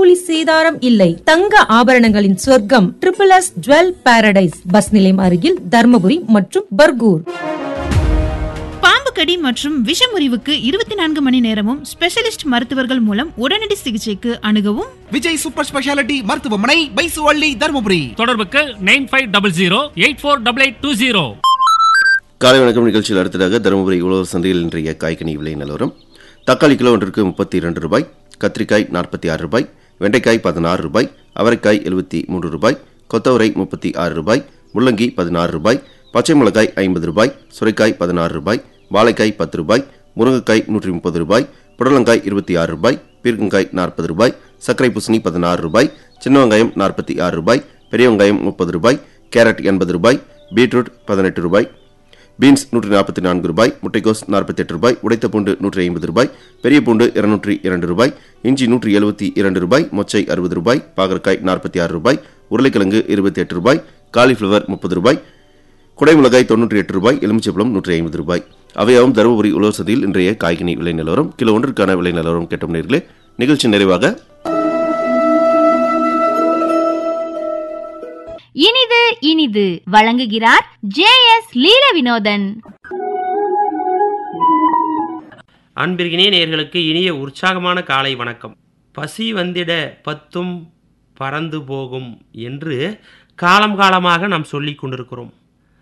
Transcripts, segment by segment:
செய்கூலி சேதாரம் இல்லை தங்க ஆபரணங்களின் சொர்க்கம் triple S jewel paradise bus நிலையம் அருகில் தர்மபுரி மற்றும் பர்கூர் பாம்பு கடி மற்றும் விஷமுறிவுக்கு இருபத்தி நான்கு மணி நேரமும் ஸ்பெஷலிஸ்ட் மருத்துவர்கள் மூலம் உடனடி சிகிச்சைக்கு அணுகவும் விஜய் சூப்பர் ஸ்பெஷாலிட்டி மருத்துவமனை பைசுவள்ளி தருமபுரி தொடர்புக்கு nine five double zero eight four double eight two zero காலை வணக்கம் நிகழ்ச்சியில் அடுத்ததாக தருமபுரி உழவர் சந்தையில் இன்றைய காய்கனி விலை நிலவரம் தக்காளி கிலோ ஒன்றிற்கு முப்பத்தி இரண்டு ரூபாய் கத்திரிக்காய் நாற்பத்தி ஆறு ரூபாய் வெண்டைக்காய் பதினாறு ரூபாய் அவரைக்காய் எழுபத்தி மூன்று ரூபாய் கொத்தவரை முப்பத்தி ஆறு ரூபாய் முள்ளங்கி பதினாறு ரூபாய் பச்சை மிளகாய் ஐம்பது ரூபாய் சுரைக்காய் பதினாறு ரூபாய் வாழைக்காய் பத்து ரூபாய் முருங்கைக்காய் நூற்றி முப்பது ரூபாய் புடலங்காய் இருபத்தி ஆறு ரூபாய் பீர்க்கங்காய் நாற்பது ரூபாய் சர்க்கரை பூசணி பதினாறு ரூபாய் சின்ன வெங்காயம் நாற்பத்தி ஆறு ரூபாய் பெரிய வெங்காயம் முப்பது ரூபாய் கேரட் எண்பது ரூபாய் பீட்ரூட் பதினெட்டு ரூபாய் பீன்ஸ் நூற்றி நாற்பத்தி நான்கு ரூபாய் முட்டைக்கோஸ் நாற்பத்தி எட்டு ரூபாய் உடைத்த பூண்டு நூற்றி ஐம்பது ரூபாய் பெரிய பூண்டு இருநூற்றி இரண்டு ரூபாய் இஞ்சி நூற்றி எழுபத்தி இரண்டு ரூபாய் மொச்சை அறுபது ரூபாய் பாகற்காய் நாற்பத்தி ஆறு ரூபாய் உருளைக்கிழங்கு இருபத்தி எட்டு ரூபாய் காலிஃப்ளவர் முப்பது ரூபாய் குடைமிளகாய் தொண்ணூற்றி எட்டு ரூபாய் எலுமிச்சப்பழம் நூற்றி ஐம்பது ரூபாய் அவையாவும் தருமபுரி உழவர் சந்தையில் இன்றைய காய்கனி விலை நிலவரம் கிலோ ஒன்றிற்கான விலை நிலவரம் கேட்ட நேர்களே நிகழ்ச்சி நிறைவாக இனிது இனிது வழங்குகிறார் ஜே எஸ் லீல வினோதன் அன்பிற்கினே நேர்களுக்கு இனிய உற்சாகமான காலை வணக்கம் பசி வந்திட பத்தும் பறந்து போகும் என்று காலம் காலமாக நாம் சொல்லிக் கொண்டிருக்கிறோம்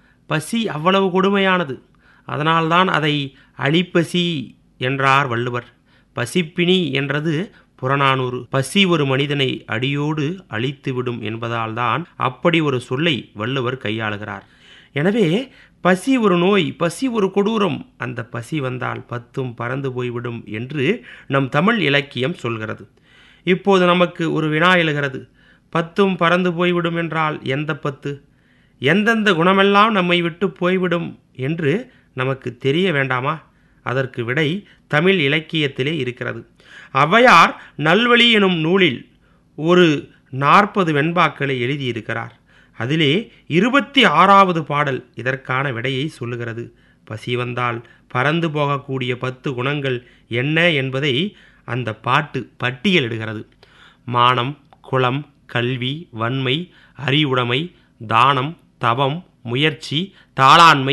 பசி அவ்வளவு கொடுமையானது அதனால்தான் அதை அழிப்பசி என்றார் வள்ளுவர் பசிப்பிணி என்றது புறநானூறு பசி ஒரு மனிதனை அடியோடு அழித்துவிடும் என்பதால்தான் அப்படி ஒரு சொல்லை வள்ளுவர் கையாளுகிறார் எனவே பசி ஒரு நோய் பசி ஒரு கொடூரம் அந்த பசி வந்தால் பத்தும் பறந்து போய்விடும் என்று நம் தமிழ் இலக்கியம் சொல்கிறது இப்போது நமக்கு ஒரு வினா எழுகிறது பத்தும் பறந்து போய்விடும் என்றால் எந்த பத்து எந்தெந்த குணமெல்லாம் நம்மை விட்டு போய்விடும் என்று நமக்கு தெரிய வேண்டாமா அதற்கு விடை தமிழ் இலக்கியத்திலே இருக்கிறது ஔவையார் நல்வழி எனும் நூலில் ஒரு நாற்பது வெண்பாக்களை எழுதியிருக்கிறார் அதிலே இருபத்தி ஆறாவது பாடல் இதற்கான விடையை சொல்லுகிறது பசி வந்தால் பறந்து போகக்கூடிய பத்து குணங்கள் என்ன என்பதை அந்த பாட்டு பட்டியலிடுகிறது மானம் குலம் கல்வி வன்மை அறிவுடைமை தானம் தவம் முயற்சி தாளாண்மை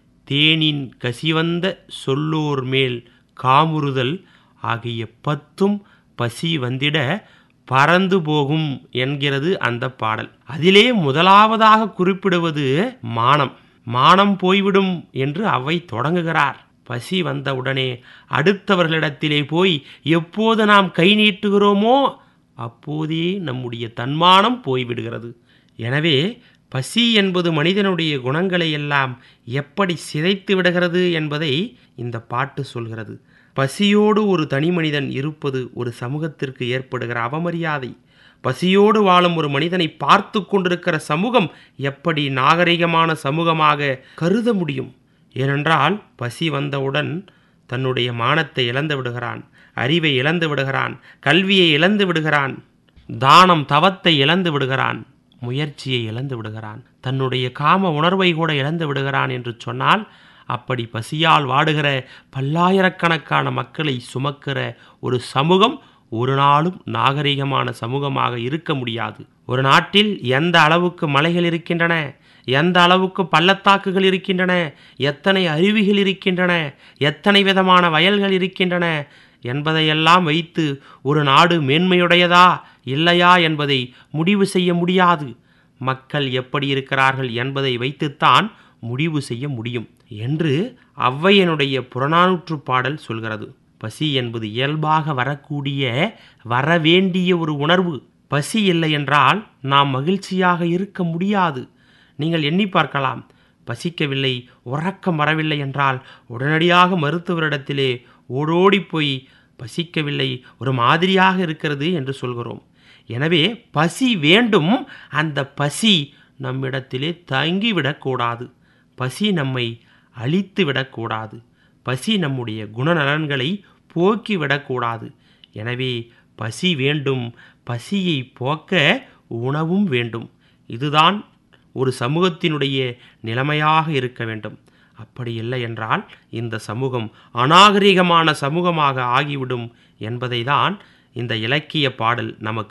தேனின் கசிவந்த சொல்லோர் மேல் காமுறுதல் ஆகிய பத்தும் பசி வந்திட பறந்து போகும் என்கிறது அந்த பாடல் அதிலே முதலாவதாக குறிப்பிடுவது மானம் மானம் போய்விடும் என்று அவை தொடங்குகிறார் பசி வந்தவுடனே அடுத்தவர்களிடத்திலே போய் எப்போது நாம் கை நீட்டுகிறோமோ அப்போதே நம்முடைய தன்மானம் போய்விடுகிறது எனவே பசி என்பது மனிதனுடைய குணங்களை எல்லாம் எப்படி சிதைத்து விடுகிறது என்பதை இந்த பாட்டு சொல்கிறது பசியோடு ஒரு தனி மனிதன் இருப்பது ஒரு சமூகத்திற்கு ஏற்படுகிற அவமரியாதை பசியோடு வாழும் ஒரு மனிதனை பார்த்து கொண்டிருக்கிற சமூகம் எப்படி நாகரிகமான சமூகமாக கருத முடியும் ஏனென்றால் பசி வந்தவுடன் தன்னுடைய மானத்தை இழந்து விடுகிறான் அறிவை இழந்து விடுகிறான் கல்வியை இழந்து விடுகிறான் தானம் தவத்தை இழந்து விடுகிறான் முயற்சியை இழந்து விடுகிறான் தன்னுடைய காம உணர்வை கூட இழந்து விடுகிறான் என்று சொன்னால் அப்படி பசியால் வாடுகிற பல்லாயிரக்கணக்கான மக்களை சுமக்கிற ஒரு சமூகம் ஒரு நாளும் நாகரிகமான சமூகமாக இருக்க முடியாது ஒரு நாட்டில் எந்த அளவுக்கு மலைகள் இருக்கின்றன எந்த அளவுக்கு பள்ளத்தாக்குகள் இருக்கின்றன எத்தனை அருவிகள் இருக்கின்றன எத்தனை விதமான வயல்கள் இருக்கின்றன என்பதையெல்லாம் வைத்து ஒரு நாடு மேன்மையுடையதா இல்லையா என்பதை முடிவு செய்ய முடியாது மக்கள் எப்படி இருக்கிறார்கள் என்பதை வைத்துத்தான் முடிவு செய்ய முடியும் என்று ஔவையனுடைய புறநானூற்று பாடல் சொல்கிறது பசி என்பது இயல்பாக வரக்கூடிய வரவேண்டிய ஒரு உணர்வு பசி இல்லை என்றால் நாம் மகிழ்ச்சியாக இருக்க முடியாது நீங்கள் எண்ணி பார்க்கலாம் பசிக்கவில்லை உறக்கம் வரவில்லை என்றால் உடனடியாக மருத்துவரிடத்திலே ஓடோடி போய் பசிக்கவில்லை ஒரு மாதிரியாக இருக்கிறது என்று சொல்கிறோம் எனவே பசி வேண்டும் அந்த பசி நம்மிடத்திலே தங்கிவிடக்கூடாது பசி நம்மை அழித்து விடக்கூடாது பசி நம்முடைய குணநலன்களை போக்கிவிடக்கூடாது எனவே பசி வேண்டும் பசியை போக்க உணவும் வேண்டும் இதுதான் ஒரு சமூகத்தினுடைய நிலைமையாக இருக்க வேண்டும் அப்படி இல்லை என்றால் இந்த சமூகம் அநாகரிகமான சமூகமாக ஆகிவிடும் என்பதை தான் இந்த இலக்கிய பாடல் நமக்கு